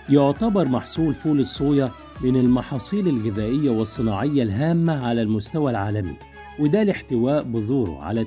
يعتبر محصول فول الصويا من المحاصيل الغذائية والصناعية الهامة على المستوى العالمي وده لاحتواء بذوره على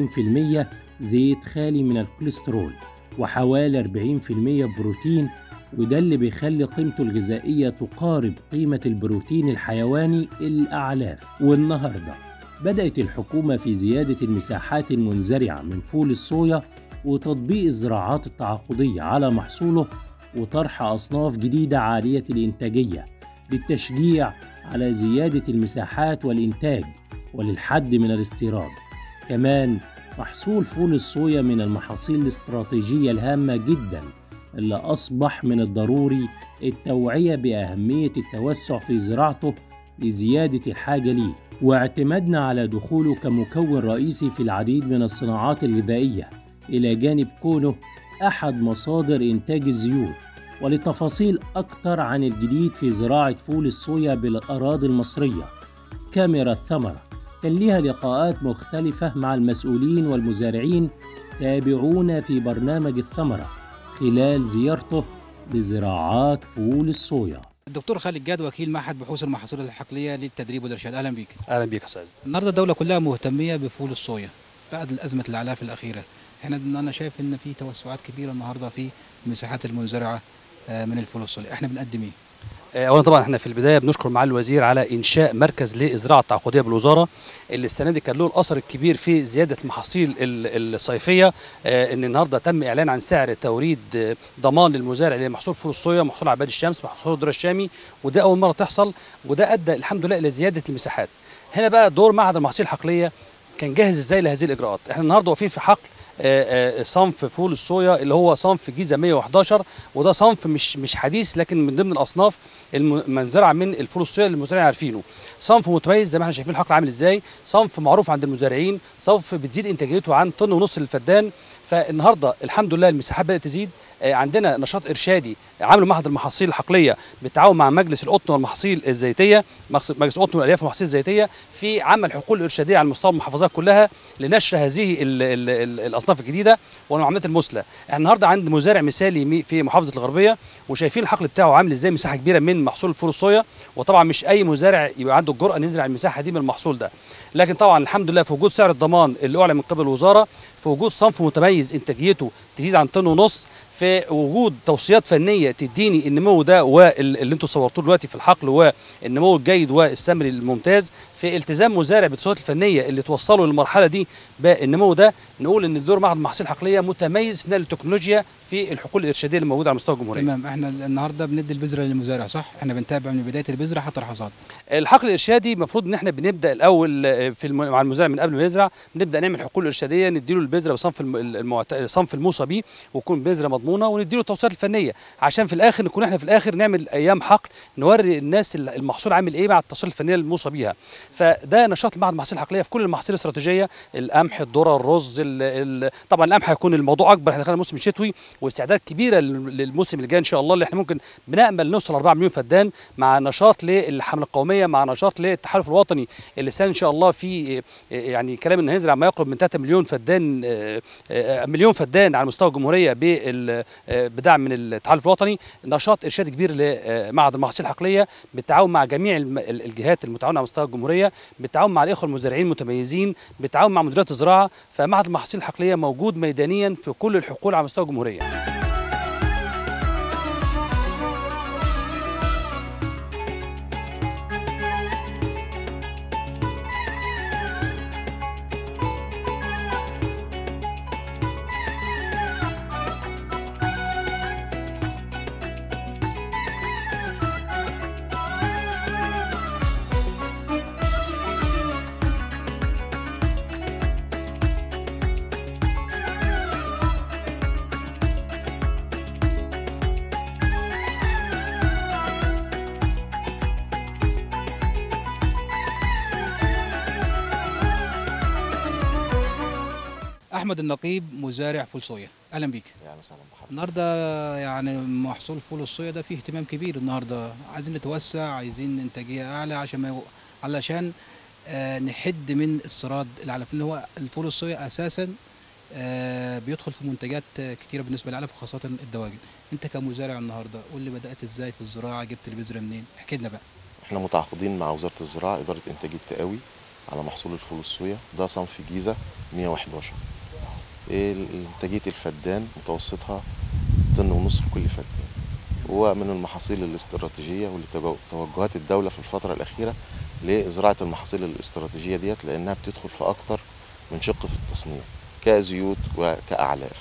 30% زيت خالي من الكوليسترول وحوالي 40% بروتين وده اللي بيخلي قيمته الغذائية تقارب قيمة البروتين الحيواني الأعلاف والنهاردة بدأت الحكومة في زيادة المساحات المنزرعة من فول الصويا وتطبيق الزراعات التعاقدية على محصوله وطرح أصناف جديدة عالية الإنتاجية للتشجيع على زيادة المساحات والإنتاج وللحد من الاستيراد كمان محصول فول الصويا من المحاصيل الاستراتيجية الهامة جدا اللي أصبح من الضروري التوعية بأهمية التوسع في زراعته لزيادة الحاجة ليه واعتمادنا على دخوله كمكون رئيسي في العديد من الصناعات الغذائية إلى جانب كونه أحد مصادر إنتاج الزيوت ولتفاصيل أكثر عن الجديد في زراعة فول الصويا بالأراضي المصرية كاميرا الثمرة كان ليها لقاءات مختلفة مع المسؤولين والمزارعين تابعونا في برنامج الثمرة خلال زيارته لزراعات فول الصويا الدكتور خالد جاد وكيل معهد بحوث المحاصيل الحقليه للتدريب والارشاد اهلا بيك اهلا بيك يا استاذ النهارده الدوله كلها مهتميه بفول الصويا بعد الازمه الاعلاف الاخيره احنا انا شايف ان في توسعات كبيره النهارده في المساحات المنزرعه آه، من الفول الصويا احنا بنقدم ايه اولا طبعا احنا في البدايه بنشكر معالي الوزير على انشاء مركز للزراعه التعاقديه بالوزاره اللي السنه دي كان له الاثر الكبير في زياده المحاصيل ال- الصيفيه آه، ان النهارده تم اعلان عن سعر توريد آه، ضمان للمزارع لمحصول فول الصويا محصول عباد الشمس محصول الذره الشامي وده اول مره تحصل وده ادى الحمد لله الى زياده المساحات هنا بقى دور معهد المحاصيل الحقليه كان جاهز ازاي لهذه الاجراءات احنا النهارده واقفين في حقل آه، آه، صنف فول الصويا اللي هو صنف جيزه 111 وده صنف مش مش حديث لكن من ضمن الاصناف الم- المنزرعه من الفول الصويا اللي المزارعين عارفينه صنف متميز زي ما احنا شايفين الحقل عامل ازاي صنف معروف عند المزارعين صنف بتزيد انتاجيته عن طن ونص للفدان فالنهارده الحمد لله المساحات بدات تزيد آه، عندنا نشاط ارشادي عامله معهد المحاصيل الحقليه بالتعاون مع مجلس القطن والمحاصيل الزيتيه مجلس مجلس القطن والالياف والمحاصيل الزيتيه في عمل حقول ارشاديه على مستوى المحافظات كلها لنشر هذه ال ال ال الاصناف الجديده والمعاملات المثلى احنا النهارده عند مزارع مثالي مي- في محافظه الغربيه وشايفين الحقل بتاعه عامل ازاي مساحه كبيره من محصول الفول الصويا وطبعا مش اي مزارع يبقى عنده الجرأه ان يزرع المساحه دي من المحصول ده لكن طبعا الحمد لله في وجود سعر الضمان اللي اعلن من قبل الوزاره في وجود صنف متميز انتاجيته تزيد عن طن ونص في وجود توصيات فنيه تديني النمو ده واللي انتم صورتوه دلوقتي في الحقل والنمو الجيد والثمري الممتاز في التزام مزارع بالتوصيات الفنيه اللي توصله للمرحله دي بالنمو ده نقول ان دور معهد المحاصيل الحقليه متميز في نقل التكنولوجيا في الحقول الارشاديه اللي موجوده على مستوى الجمهوريه. تمام احنا النهارده بندي البذره للمزارع صح احنا بنتابع من بدايه البذره حتى الحصاد الحقل الارشادي المفروض ان احنا بنبدا الاول آه، في الم... مع المزارع من قبل ما يزرع بنبدا نعمل حقول ارشاديه نديله البذره بصنف الم... المعت... الصنف الموصى بيه ويكون بذره مضمونه ونديله التوصيات الفنيه عشان في الاخر نكون احنا في الاخر نعمل ايام حقل نوري الناس ال- المحصول عامل ايه مع التوصيات الفنيه الموصى بيها فده نشاط معهد المحاصيل الحقليه في كل المحاصيل الاستراتيجيه القمح الذره الرز ال... ال... طبعا القمح هيكون الموضوع اكبر احنا دخلنا الموسم الشتوي واستعداد كبيره لل- للموسم اللي جاي ان شاء الله اللي احنا ممكن بنامل نوصل 4 مليون فدان مع نشاط للحمله القوميه مع نشاط للتحالف الوطني اللي السنه ان شاء الله في آه، يعني كلام ان هيزرع ما يقرب من 3 مليون فدان آه، آه، مليون فدان على مستوى الجمهوريه بال- آه، بدعم من التحالف الوطني نشاط ارشاد كبير لمعهد المحاصيل الحقليه بالتعاون مع جميع الم- ال- الجهات المتعاونه على مستوى الجمهوريه بالتعاون مع الاخوه المزارعين المتميزين بالتعاون مع مديريات الزراعه فمعهد المحاصيل الحقليه موجود ميدانيا في كل الحقول على مستوى الجمهوريه احمد النقيب مزارع فول صويا اهلا بيك يا وسهلا بحضرتك النهارده يعني محصول فول الصويا ده فيه اهتمام كبير النهارده عايزين نتوسع عايزين انتاجيه اعلى عشان ما يو... علشان آه نحد من استيراد العلف لان هو الفول الصويا اساسا آه، بيدخل في منتجات آه، كتيره بالنسبه للعلف وخاصه الدواجن انت كمزارع النهارده قول لي بدات ازاي في الزراعه جبت البذره منين احكي لنا بقى احنا متعاقدين مع وزاره الزراعه اداره انتاج التقاوي على محصول الفول الصويا ده صنف جيزه 111 إيه انتاجيه الفدان متوسطها طن ونص في كل فدان هو من المحاصيل الاستراتيجيه واللي تجو- توجهات الدوله في الفتره الاخيره لزراعه المحاصيل الاستراتيجيه ديت لانها بتدخل في اكتر من شق في التصنيع كزيوت وكاعلاف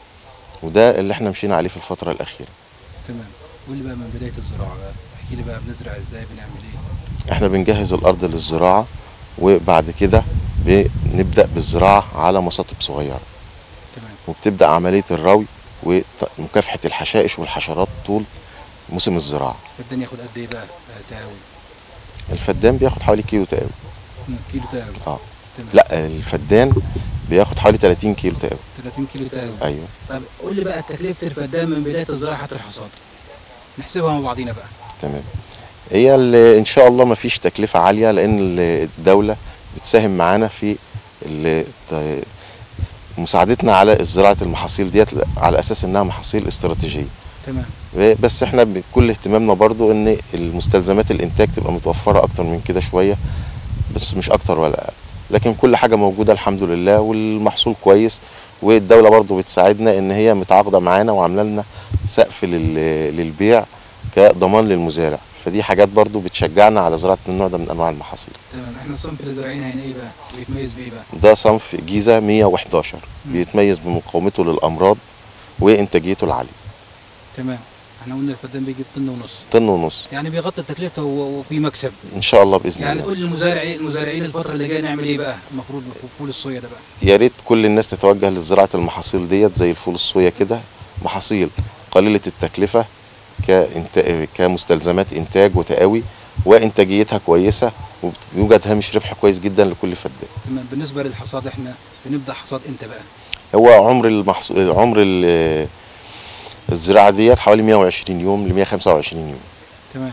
وده اللي احنا مشينا عليه في الفتره الاخيره تمام قول لي بقى من بدايه الزراعه بقى احكي لي بقى بنزرع ازاي بنعمل ايه احنا بنجهز الارض للزراعه وبعد كده بنبدا بالزراعه على مصاطب صغيره تمام وبتبدا عمليه الروي ومكافحه الحشائش والحشرات طول موسم الزراعه الفدان ياخد قد ايه بقى آه، تقاوي الفدان بياخد حوالي كيلو تقاوي مم، كيلو تقاوي اه تمام لا الفدان بياخد حوالي 30 كيلو تقاوي 30 كيلو تقاوي ايوه طب قول لي بقى تكلفه الفدان من بدايه الزراعه حتى الحصاد نحسبها مع بعضينا بقى تمام هي ال- ان شاء الله ما فيش تكلفه عاليه لان ال- الدوله بتساهم معانا في ال- ت- مساعدتنا على زراعه المحاصيل ديت على اساس انها محاصيل استراتيجيه تمام بس احنا بكل اهتمامنا برضو ان المستلزمات الانتاج تبقى متوفره اكتر من كده شويه بس مش اكتر ولا اقل لكن كل حاجه موجوده الحمد لله والمحصول كويس والدوله برضو بتساعدنا ان هي متعاقده معانا وعامله لنا سقف لل- للبيع كضمان للمزارع فدي حاجات برضو بتشجعنا على زراعه النوع ده من انواع المحاصيل تمام احنا الصنف اللي زارعينها هنا ايه بقى بيتميز بايه بقى ده صنف جيزه 111 بيتميز بمقاومته للامراض وانتاجيته العاليه تمام احنا قلنا الفدان بيجيب طن ونص طن ونص يعني بيغطي التكلفه و- وفي مكسب ان شاء الله باذن يعني الله تقول للمزارعين المزارعين الفتره اللي جايه نعمل ايه بقى المفروض في فول الصويا ده بقى يا ريت كل الناس تتوجه لزراعه المحاصيل ديت زي الفول الصويا كده محاصيل قليله التكلفه كإنت... كمستلزمات انتاج وتقاوي وانتاجيتها كويسه ويوجد هامش ربح كويس جدا لكل فدان تمام بالنسبه للحصاد احنا بنبدا حصاد امتى بقى هو عمر المحصول عمر ال- الزراعه ديت حوالي 120 يوم ل 125 يوم تمام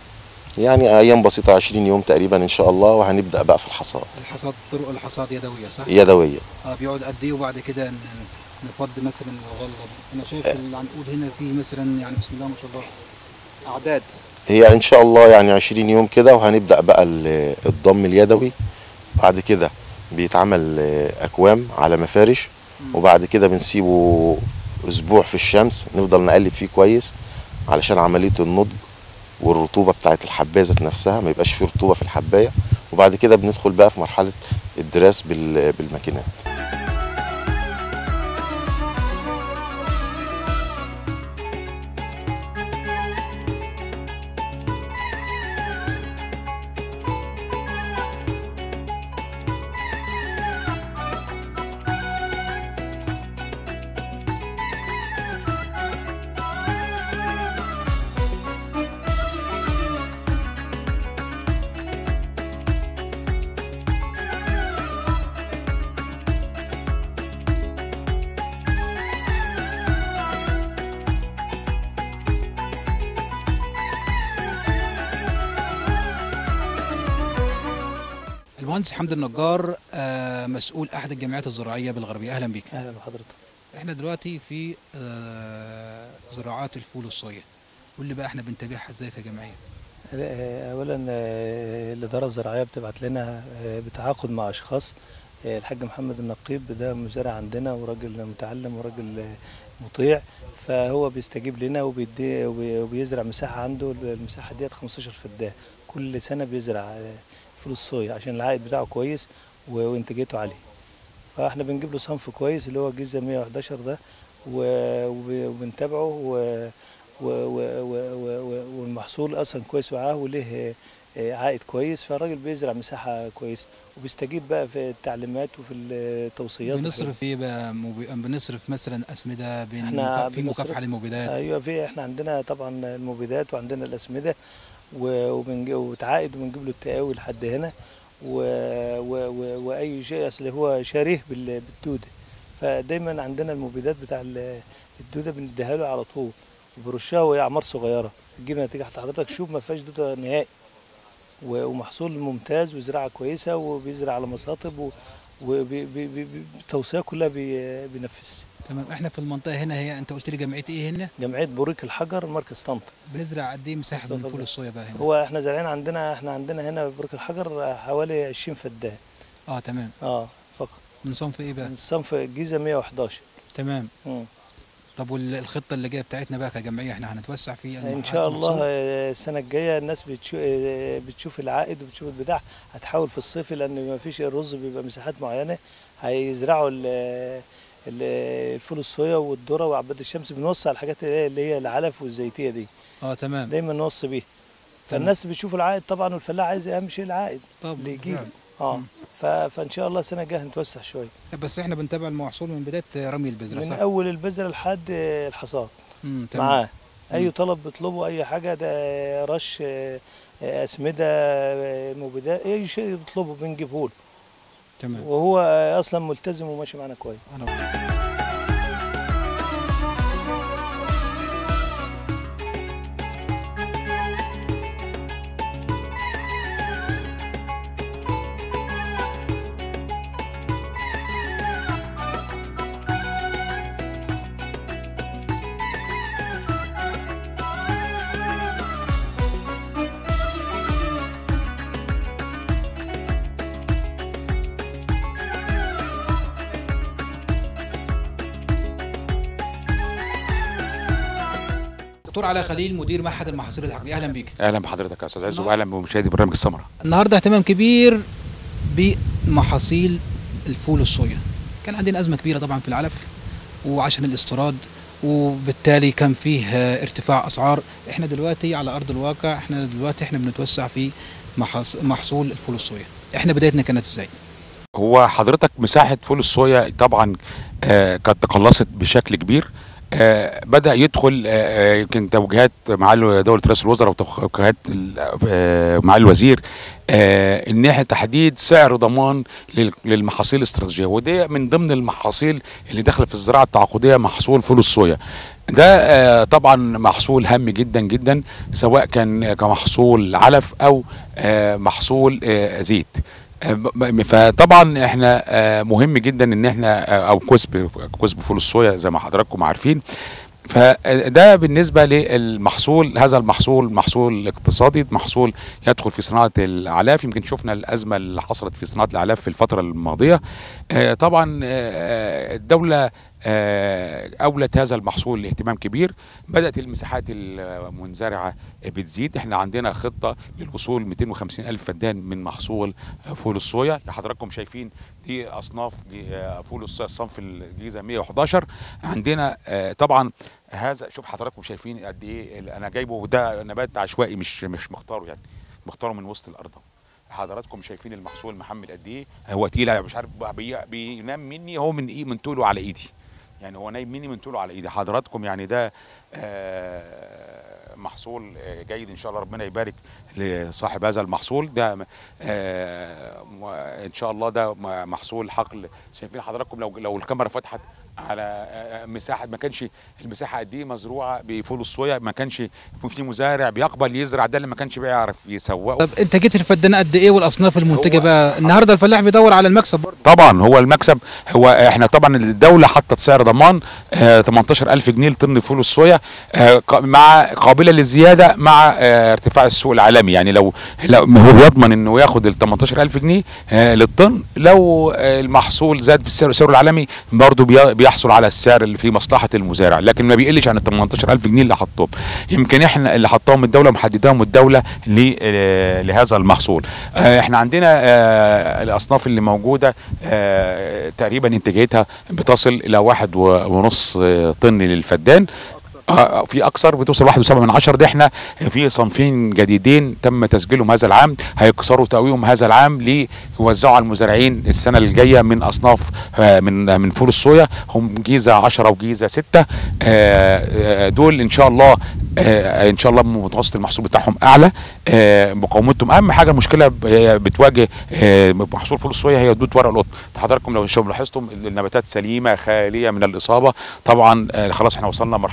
يعني ايام بسيطه 20 يوم تقريبا ان شاء الله وهنبدا بقى في الحصاد الحصاد طرق الحصاد يدويه صح يدويه اه بيقعد قد ايه وبعد كده ن- نفض مثلا الغلط انا شايف العنقود هنا فيه مثلا يعني بسم الله ما شاء الله اعداد هي ان شاء الله يعني 20 يوم كده وهنبدا بقى ال- الضم اليدوي بعد كده بيتعمل آه، اكوام على مفارش وبعد كده بنسيبه اسبوع في الشمس نفضل نقلب فيه كويس علشان عمليه النضج والرطوبه بتاعت الحبايه ذات نفسها ما يبقاش فيه رطوبه في الحبايه وبعد كده بندخل بقى في مرحله الدراس بال- بالماكينات المهندس حمد النجار آه مسؤول احد الجمعيات الزراعيه بالغربيه اهلا بك اهلا بحضرتك احنا دلوقتي في آه زراعات الفول والصويا قول لي بقى احنا بنتابعها ازاي كجمعيه آه، اولا آه، الاداره الزراعيه بتبعت لنا آه، بتعاقد مع اشخاص آه، الحاج محمد النقيب ده مزارع عندنا وراجل متعلم وراجل آه، مطيع فهو بيستجيب لنا وبيدي وبي- وبيزرع مساحه عنده المساحه ديت 15 فدان كل سنه بيزرع آه، فول الصويا عشان العائد بتاعه كويس و- وانتاجيته عاليه فاحنا بنجيب له صنف كويس اللي هو جيزه 111 ده و- وب- وبنتابعه و- و- و- و- و- و- والمحصول اصلا كويس معاه وله آه، عائد كويس فالراجل بيزرع مساحه كويسه وبيستجيب بقى في التعليمات وفي التوصيات بنصرف ايه بقى مبي... بنصرف مثلا اسمده بين إحنا في بنصرف- مكافحه للمبيدات ايوه في احنا عندنا طبعا المبيدات وعندنا الاسمده و- وبنج- وبتعاقد وبنجيب له التقاوي لحد هنا و... و... و... واي شيء اصل هو شريه بال... بالدوده فدايما عندنا المبيدات بتاع ال- الدوده بنديها له على طول وبرشها وهي اعمار صغيره تجيب نتيجه حضرتك شوف ما فيهاش دوده نهائي و- ومحصول ممتاز وزراعه كويسه وبيزرع على مصاطب و... والتوصيه كلها بي- بينفذ تمام احنا في المنطقه هنا هي انت قلت لي جمعيه ايه هنا جمعيه بوريك الحجر مركز طنطا بنزرع قد ايه مساحه من مستقبل. فول الصويا بقى هنا هو احنا زارعين عندنا احنا عندنا هنا في بوريك الحجر حوالي 20 فدان اه تمام اه فقط من صنف ايه بقى من صنف الجيزه 111 تمام مم. طب والخطه اللي جايه بتاعتنا بقى كجمعيه احنا هنتوسع في ان شاء الله آه، السنه الجايه الناس بتشوف بتشوف العائد وبتشوف البتاع هتحاول في الصيف لان ما فيش الرز بيبقى مساحات معينه هيزرعوا ال- ال- الفول الصويا والذره وعباد الشمس بنوصي على الحاجات اللي هي- اللي هي العلف والزيتيه دي اه تمام دايما نوصي بيها تمام. فالناس بتشوف العائد طبعا والفلاح عايز اهم شيء العائد طب اللي يجيب فعلا. اه مم. ف- فان شاء الله السنه الجايه هنتوسع شويه بس احنا بنتابع المحصول من بدايه رمي البذره من صح؟ اول البذره لحد الحصاد مم، تمام. معاه اي مم. طلب بيطلبه اي حاجه ده رش آه، آه، اسمده آه، مبيدات اي شيء يطلبه بنجيبه له تمام وهو آه، اصلا ملتزم وماشي معانا كويس أنا- دكتور علاء خليل مدير معهد المحاصيل الحقليه اهلا بيك اهلا بحضرتك يا استاذ عز واهلا بمشاهدي برنامج السمره النهارده اهتمام كبير بمحاصيل الفول الصويا كان عندنا ازمه كبيره طبعا في العلف وعشان الاستيراد وبالتالي كان فيه آه، ارتفاع اسعار احنا دلوقتي على ارض الواقع احنا دلوقتي احنا بنتوسع في محاص- محصول الفول الصويا احنا بدايتنا كانت ازاي هو حضرتك مساحه فول الصويا طبعا آه كانت تقلصت بشكل كبير آه بدا يدخل آه، آه، يمكن توجيهات معالي دوله رئيس الوزراء وتوجيهات ال- آه، معالي الوزير آه ان احنا تحديد سعر ضمان لل- للمحاصيل الاستراتيجيه ودي من ضمن المحاصيل اللي داخله في الزراعه التعاقديه محصول فول الصويا ده آه، طبعا محصول هام جدا جدا سواء كان كمحصول علف او آه، محصول آه، زيت آه، ب- ب- فطبعا احنا آه، مهم جدا ان احنا آه، او كسب كسب فول الصويا زي ما حضراتكم عارفين فده بالنسبه للمحصول هذا المحصول محصول اقتصادي محصول يدخل في صناعه الاعلاف يمكن شفنا الازمه اللي حصلت في صناعه الاعلاف في الفتره الماضيه آه، طبعا آه، الدوله آه، اولت هذا المحصول لاهتمام كبير بدات المساحات المنزرعه بتزيد احنا عندنا خطه للوصول 250 الف فدان من محصول فول الصويا حضراتكم شايفين دي اصناف آه، فول الصويا الصنف الجيزه 111 عندنا آه، طبعا هذا شوف حضراتكم شايفين قد ايه ال- انا جايبه ده نبات عشوائي مش مش مختاره يعني مختاره من وسط الارض أهو. حضراتكم شايفين المحصول محمل قد ايه هو تقيل مش عارف بقى بي بينام مني هو من ايه من طوله على ايدي يعني هو نايم مني من طوله على ايدي حضراتكم يعني ده آه، محصول آه، جيد ان شاء الله ربنا يبارك لصاحب هذا المحصول ده آه، م- ان شاء الله ده م- محصول حقل شايفين حضراتكم لو لو الكاميرا فتحت على آه، مساحه ما كانش المساحه قد ايه مزروعه بفول الصويا ما كانش في مزارع بيقبل يزرع ده اللي ما كانش بيعرف يسوقه طب انت جيت الفدان قد ايه والاصناف المنتجه هو- بقى النهارده الفلاح بيدور على المكسب برضه طبعا هو المكسب هو احنا طبعا الدوله حطت سعر ضمان آه 18000 جنيه لطن فول الصويا آه ق- مع قابله للزياده مع آه ارتفاع السوق العالمي يعني لو, لو هو بيضمن انه ياخد ال 18000 جنيه آه للطن لو آه المحصول زاد في السعر السعر العالمي برضه بي- بيحصل على السعر اللي فيه مصلحه المزارع لكن ما بيقلش عن ال 18000 جنيه اللي حطوهم يمكن احنا اللي حطاهم الدوله محدداهم الدوله ل- آه، لهذا المحصول آه، احنا عندنا آه، الاصناف اللي موجوده آه، تقريبا انتاجيتها بتصل الى واحد و- ونص آه، طن للفدان آه، في اكثر بتوصل واحد وسبعة من عشر ده احنا في صنفين جديدين تم تسجيلهم هذا العام هيكسروا تقويهم هذا العام ليوزعوا على المزارعين السنه الجايه من اصناف آه، من من فول الصويا هم جيزه 10 وجيزه 6 دول ان شاء الله آه، ان شاء الله متوسط المحصول بتاعهم اعلى آه، مقاومتهم اهم حاجه المشكله ب- هي بتواجه آه، محصول فول الصويا هي دود ورق القطن حضراتكم لو شوف لاحظتم النباتات سليمه خاليه من الاصابه طبعا آه، خلاص احنا وصلنا مرحله النضج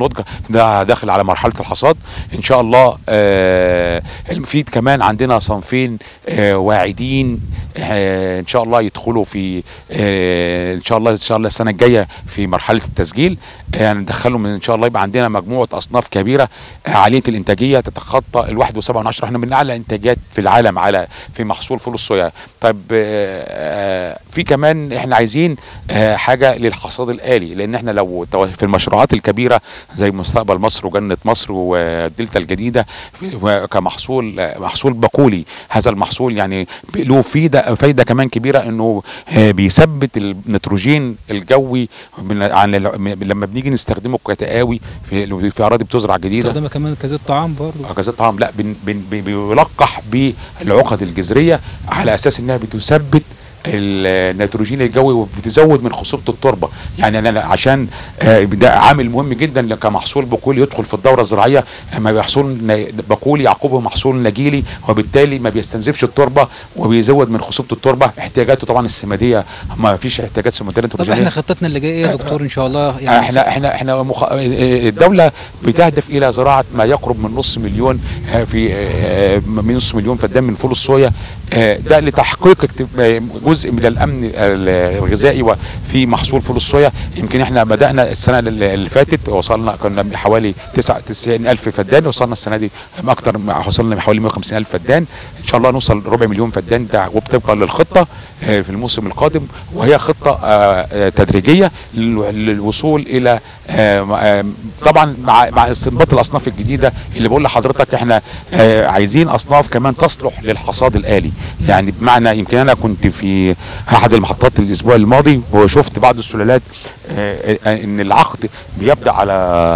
النضج ده داخل على مرحله الحصاد ان شاء الله آه في كمان عندنا صنفين آه واعدين آه ان شاء الله يدخلوا في آه ان شاء الله ان شاء الله السنه الجايه في مرحله التسجيل يعني ندخلهم ان شاء الله يبقى عندنا مجموعه اصناف كبيره آه، عاليه الانتاجيه تتخطى الواحد وسبعة من عشرة احنا من اعلى انتاجات في العالم على في محصول فول الصويا طيب آه، آه، في كمان احنا عايزين آه، حاجه للحصاد الالي لان احنا لو تو- في المشروعات الكبيره زي مستقبل مصر وجنه مصر والدلتا الجديده في- كمحصول آه، محصول بقولي هذا المحصول يعني ب- له فايده فايده كمان كبيره انه آه، بيثبت النيتروجين الجوي من عن ال- م- لما بنيجي نستخدمه كتقاوي في في اراضي بتزرع جديده استخدامها كمان كزيت طعام برضه غازات طعام لا بن بن بي- بيلقح بالعقد الجذريه على اساس انها بتثبت النيتروجين الجوي وبتزود من خصوبه التربه يعني انا عشان آه، ده عامل مهم جدا كمحصول بقولي يدخل في الدوره الزراعيه ما بيحصل ن- بقولي يعقبه محصول نجيلي وبالتالي ما بيستنزفش التربه وبيزود من خصوبه التربه احتياجاته طبعا السماديه ما فيش احتياجات سماديه طب نيتروجينيه احنا خطتنا اللي جايه ايه يا دكتور ان شاء الله يعني احنا احنا احنا مخ... الدوله بتهدف الى زراعه ما يقرب من نص مليون آه، في آه، من نص مليون فدان من فول الصويا آه، ده لتحقيق اكت- آه، جزء من الامن ال- الغذائي وفي محصول فول الصويا يمكن احنا بدانا السنه اللي اللي فاتت وصلنا كنا حوالي 99 الف فدان وصلنا السنه دي اكتر وصلنا بحوالي 150 الف فدان ان شاء الله نوصل ربع مليون فدان ده وبتبقى للخطه آه، في الموسم القادم وهي خطه آه، آه، تدريجيه لل- للوصول الى آه، م- آه، طبعا مع مع استنباط الاصناف الجديده اللي بقول لحضرتك احنا آه، عايزين اصناف كمان تصلح للحصاد الالي يعني بمعنى يمكن انا كنت في احد المحطات الاسبوع الماضي وشفت بعض السلالات آه، آه، ان العقد بيبدا على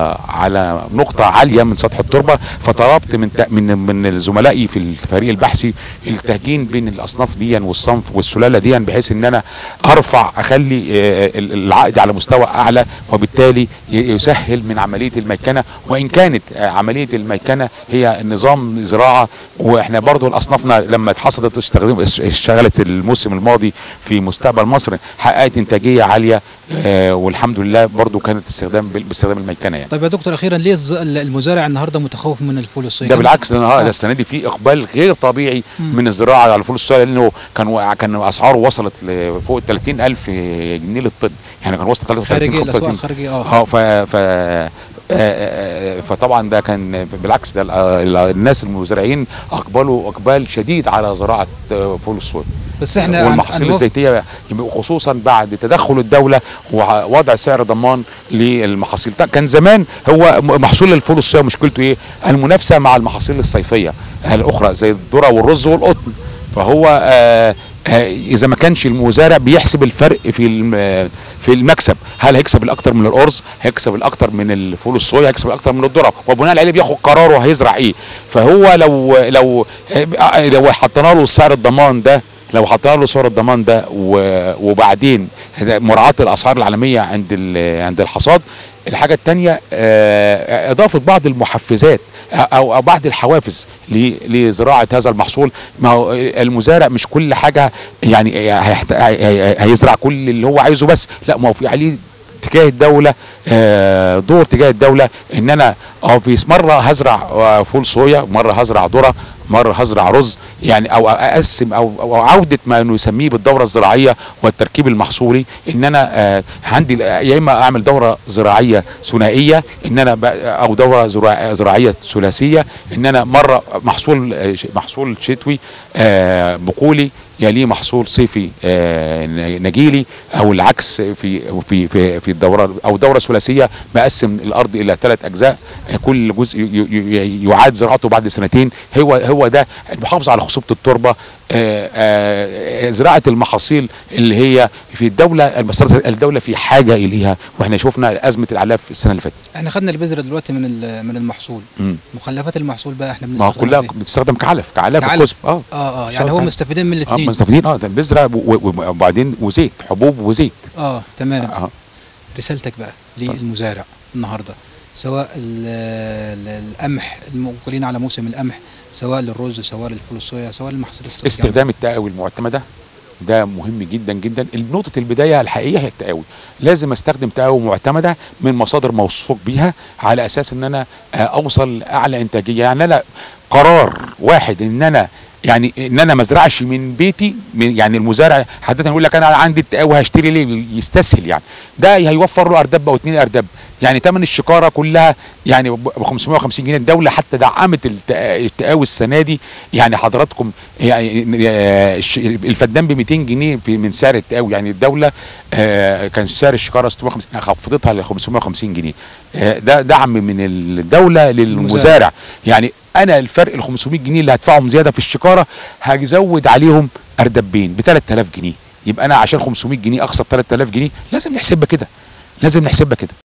على نقطه عاليه من سطح التربه فطلبت من ت- من من زملائي في الفريق البحثي التهجين بين الاصناف دي والصنف والسلاله دي بحيث ان انا ارفع اخلي آه، ال- العقد على مستوى اعلى وبالتالي ي- يسهل من عمليه الميكنه وان كانت آه، عمليه الميكنه هي نظام زراعه واحنا برضو الاصنافنا لما اتحصدت واستخدم اشتغلت الموسم الماضي في مستقبل مصر حققت انتاجيه عاليه آه، والحمد لله برضو كانت استخدام بال- باستخدام الميكنه يعني طيب يا دكتور اخيرا ليه الز- المزارع النهارده متخوف من الفول الصويا ده كم- بالعكس ده النهارده آه. السنه دي في اقبال غير طبيعي مم. من الزراعه على الفول الصويا لانه كان كان اسعاره وصلت لفوق ال 30000 جنيه للطن يعني كان وصل 33 خارجي الاسواق 35 الخارجيه اه اه ف ف آه، آه، فطبعا ده كان بالعكس ده ال- ال- الناس المزارعين اقبلوا اقبال شديد على زراعه آه، فول الصويا بس احنا عن- والمحاصيل هنوف- الزيتيه خصوصا بعد تدخل الدوله ووضع سعر ضمان للمحاصيل طب كان زمان هو م- محصول الفول الصويا مشكلته ايه المنافسه مع المحاصيل الصيفيه الاخرى زي الذره والرز والقطن فهو آه آه، اذا ما كانش المزارع بيحسب الفرق في الم- في المكسب هل هيكسب الاكتر من الارز هيكسب الاكتر من الفول الصويا هيكسب الاكتر من الذره وبناء عليه بياخد قراره هيزرع ايه فهو لو لو آه، لو حطينا له سعر الضمان ده لو حطينا له سعر الضمان ده و- وبعدين مراعاه الاسعار العالميه عند ال- عند الحصاد الحاجه الثانيه اضافه بعض المحفزات او او بعض الحوافز ل- لزراعه هذا المحصول ما هو المزارع مش كل حاجه يعني هيحت- هي- هي- هيزرع كل اللي هو عايزه بس لا ما هو في عليه تجاه الدولة آه، دور تجاه الدولة ان انا اه في مرة هزرع آه، فول صويا مرة هزرع ذرة مرة هزرع رز يعني او اقسم او, أو عودة ما نسميه بالدورة الزراعية والتركيب المحصولي ان انا آه، عندي يا اما اعمل دورة زراعية ثنائية ان انا ب- او دورة زراع- زراعية ثلاثية ان انا مرة محصول آه، ش- محصول شتوي آه، بقولي يليه محصول صيفي آه، نجيلي او العكس في في في في الدوره او دوره ثلاثيه بقسم الارض الى ثلاث اجزاء آه، كل جزء ي- ي- ي- يعاد زراعته بعد سنتين هو هو ده المحافظه على خصوبه التربه آه، آه، زراعه المحاصيل اللي هي في الدوله المسار- الدوله في حاجه اليها واحنا شفنا ازمه الاعلاف السنه اللي فاتت احنا خدنا البذره دلوقتي من ال- من المحصول مم. مخلفات المحصول بقى احنا ما هو بنستخدمها كلها فين؟ بتستخدم كعلف كعلف كعلف. الكسب اه اه اه يعني بتستخدم هو كعلف. مستفيدين من اه الاثنين مستفيدين اه ده البذره و- و- وبعدين وزيت حبوب وزيت اه تمام اه رسالتك بقى للمزارع النهارده سواء ال- ال- القمح المقبلين على موسم القمح سواء للرز سواء للفول الصويا سواء للمحاصيل الصيفيه استخدام التقاوي المعتمده ده مهم جدا جدا نقطه البدايه الحقيقيه هي التقاوي لازم استخدم تقاوي معتمده من مصادر موثوق بيها على اساس ان انا آه، اوصل لاعلى انتاجيه يعني انا قرار واحد ان انا يعني ان انا ما ازرعش من بيتي من يعني المزارع حضرتك يقول لك انا عندي التقاوي هشتري ليه يستسهل يعني ده هيوفر له اردب او اتنين اردب يعني ثمن الشكاره كلها يعني ب 550 جنيه الدوله حتى دعمت التقا- التقاوي السنه دي يعني حضراتكم يعني آه، الش- الفدان ب 200 جنيه في من سعر التقاوي يعني الدوله آه، كان سعر الشكاره 650 خفضتها ل 550 جنيه آه، ده دعم من الدوله للمزارع يعني انا الفرق ال 500 جنيه اللي هدفعهم زياده في الشكاره هزود عليهم اردبين ب 3000 جنيه يبقى انا عشان 500 جنيه اخسر 3000 جنيه لازم نحسبها كده لازم نحسبها كده